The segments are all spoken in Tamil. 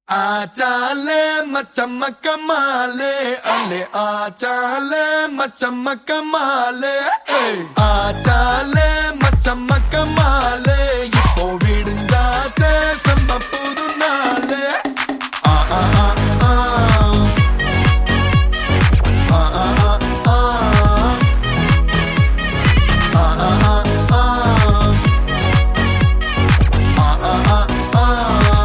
ஆச்சாலே மச்சம்மக்க மாலே அல்லே ஆச்சாலே மச்சம்மக்க மாலே ஏய். ஆச்சாலே மச்சம்மக்க மாலே இப்போ விடுஞ்சாச்சே செம்ம புது நாளே ஆ ஆ ஆ ஆ. ஆ ஆ ஆ ஆ. ஆ ஆ ஆ ஆ. ஆ ஆ ஆ ஆ.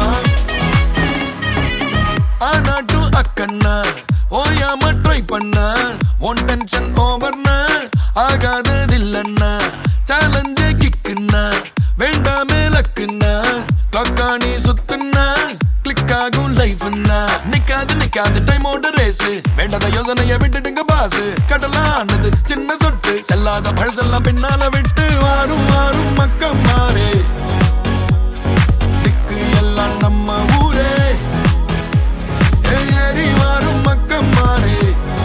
ஆனா டு அக்கண்ணா ஓயாம ட்ரை பண்ண ஒன் டென்ஷன் ஓவர்னா ஆகாததில்லண்ணா சேலஞ்சே கிக்குண்ணா வேண்டாமே லக்குண்ணா கிளாக்காணி சுத்துனா கிளிக் ஆகும் லைஃப்னா நிக்காது நிக்காது டைமோட ரேஸ் வேண்டாத யோசனைய விட்டுடுங்க பாஸ் கடலானது சின்ன சொட்டு செல்லாத பழசெல்லாம் பின்னால விட்டு வாரும் வாரும் மக்கம் மாறே திக்கு எல்லாம் நம்ம ஊரே ஏறி வரும் மக்கம் மாறே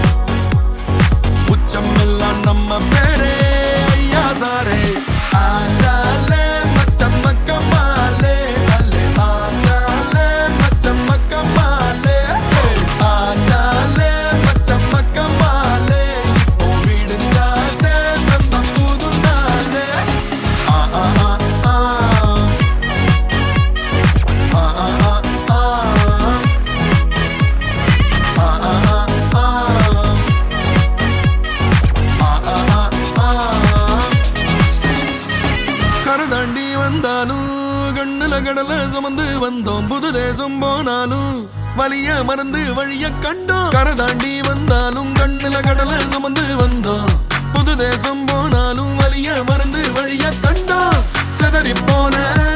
உச்சம் எல்லாம் நம்ம பேரே ஐயா சாரே ஆச்சாலே மச்சம் மக்கம் மாலே அல்லே ஆச்சாலே மச்சம் மக்கம் மாலே ஆச்சாலே மச்சம் மக்கம் மாலே இப்போ விடுஞ்சாச்சே செம்ம புது நாளே ஆ ஆ ஆ ஆ ஆ ஆ ஆ ஆ கருதாண்டி வந்தாலும் கண்ணுல கடல சுமந்து வந்தோம் புது தேசம் போனாலும் வலிய மறந்து வழிய கண்டோம் கரதாண்டி வந்தாலும் கண்ணுல கடல சுமந்து வந்தோம் புது தேசம் போனாலும் வலிய மறந்து வழிய கண்டோம் செதறி போன